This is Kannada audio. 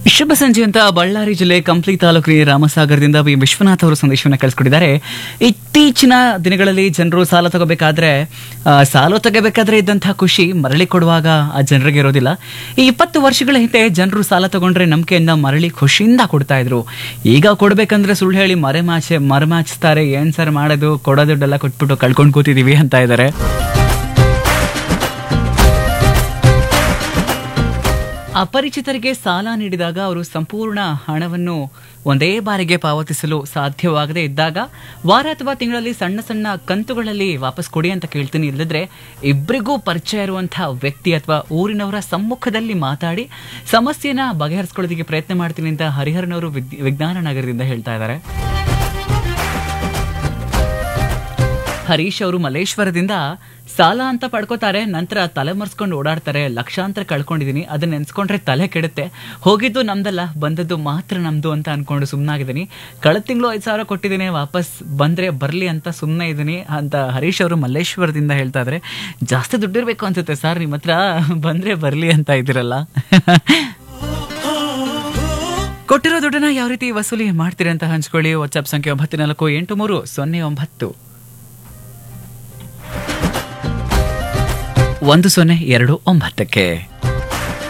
ಶುಭ ಸಂಜೆ ಅಂತ ಬಳ್ಳಾರಿ ಜಿಲ್ಲೆ ಕಂಪ್ಲಿ ತಾಲೂಕಿನ ರಾಮಸಾಗರದಿಂದ ವಿ ವಿಶ್ವನಾಥ್ ಅವರು ಸಂದೇಶವನ್ನು ಕಳಿಸ್ಕೊಟ್ಟಿದ್ದಾರೆ ಇತ್ತೀಚಿನ ದಿನಗಳಲ್ಲಿ ಜನರು ಸಾಲ ತಗೋಬೇಕಾದ್ರೆ ಆ, ಸಾಲ ತಗೋಬೇಕಾದ್ರೆ ಇದ್ದಂತಹ ಖುಷಿ ಮರಳಿ ಕೊಡುವಾಗ ಆ ಜನರಿಗೆ ಇರೋದಿಲ್ಲ ಈ ಇಪ್ಪತ್ತು ವರ್ಷಗಳ ಹಿಂದೆ ಜನರು ಸಾಲ ತಗೊಂಡ್ರೆ ನಂಬಿಕೆಯಿಂದ ಮರಳಿ ಖುಷಿಯಿಂದ ಕೊಡ್ತಾ ಇದ್ರು ಈಗ ಕೊಡ್ಬೇಕಂದ್ರೆ ಸುಳ್ಳು ಹೇಳಿ ಮರೆಮಾಚೆ ಮರೆಮಾಚಿಸ್ತಾರೆ ಏನ್ ಸರ್ ಮಾಡೋದು ಕೊಡೋ ದುಡ್ಡೆಲ್ಲ ಕೊಟ್ಬಿಟ್ಟು ಕಳ್ಕೊಂಡು ಕೂತಿದೀವಿ ಅಂತ ಇದ್ದಾರೆ ಅಪರಿಚಿತರಿಗೆ ಸಾಲ ನೀಡಿದಾಗ ಅವರು ಸಂಪೂರ್ಣ ಹಣವನ್ನು ಒಂದೇ ಬಾರಿಗೆ ಪಾವತಿಸಲು ಸಾಧ್ಯವಾಗದೇ ಇದ್ದಾಗ ವಾರ ಅಥವಾ ತಿಂಗಳಲ್ಲಿ ಸಣ್ಣ ಸಣ್ಣ ಕಂತುಗಳಲ್ಲಿ ವಾಪಸ್ ಕೊಡಿ ಅಂತ ಕೇಳ್ತೀನಿ ಇಲ್ಲದ್ರೆ ಇಬ್ಬರಿಗೂ ಪರಿಚಯ ಇರುವಂತಹ ವ್ಯಕ್ತಿ ಅಥವಾ ಊರಿನವರ ಸಮ್ಮುಖದಲ್ಲಿ ಮಾತಾಡಿ ಸಮಸ್ಯೆನ ಬಗೆಹರಿಸ್ಕೊಳ್ಳೋದಕ್ಕೆ ಪ್ರಯತ್ನ ಮಾಡ್ತೀನಿ ಅಂತ ಹರಿಹರನವರು ವಿದ್- ವಿಜ್ಞಾನ ನಗರದಿಂದ ಹೇಳ್ತಾ ಇದ್ದಾರೆ ಹರೀಶ್ ಅವರು ಮಲ್ಲೇಶ್ವರದಿಂದ ಸಾಲ ಅಂತ ಪಡ್ಕೋತಾರೆ ನಂತರ ತಲೆ ಮರೆಸ್ಕೊಂಡು ಓಡಾಡ್ತಾರೆ ಲಕ್ಷಾಂತರ ಕಳ್ಕೊಂಡಿದೀನಿ ಅದನ್ನ ನೆನ್ಸ್ಕೊಂಡ್ರೆ ತಲೆ ಕೆಡುತ್ತೆ ಹೋಗಿದ್ದು ನಮ್ದಲ್ಲ ಬಂದದ್ದು ಮಾತ್ರ ನಮ್ದು ಅಂತ ಅನ್ಕೊಂಡು ಸುಮ್ಮನಾಗಿದ್ದೀನಿ ಕಳೆದ ತಿಂಗಳು ಐದು ಸಾವಿರ ಕೊಟ್ಟಿದ್ದೀನಿ ವಾಪಸ್ ಬಂದ್ರೆ ಬರ್ಲಿ ಅಂತ ಸುಮ್ಮನೆ ಇದ್ದೀನಿ ಅಂತ ಹರೀಶ್ ಅವರು ಮಲ್ಲೇಶ್ವರದಿಂದ ಹೇಳ್ತಾ ಇದ್ದಾರೆ ಜಾಸ್ತಿ ದುಡ್ಡಿರ್ಬೇಕು ಅನ್ಸುತ್ತೆ ಸರ್ ನಿಮ್ಮ ಹತ್ರ ಬಂದ್ರೆ ಬರ್ಲಿ ಅಂತ ಇದ್ದೀರಲ್ಲ ಕೊಟ್ಟಿರೋ ದುಡ್ಡನ್ನ ಯಾವ ರೀತಿ ವಸೂಲಿ ಮಾಡ್ತೀರಿ ಅಂತ ಹಂಚ್ಕೊಳ್ಳಿ ವಾಟ್ಸ್ಆಪ್ ಸಂಖ್ಯೆ ಒಂಬತ್ತು ನಾಲ್ಕು ಎಂಟು ಮೂರು ಸೊನ್ನೆ ಒಂಬತ್ತು ಒಂದು ಸೊನ್ನೆ ಎರಡು ಒಂಬತ್ತಕ್ಕೆ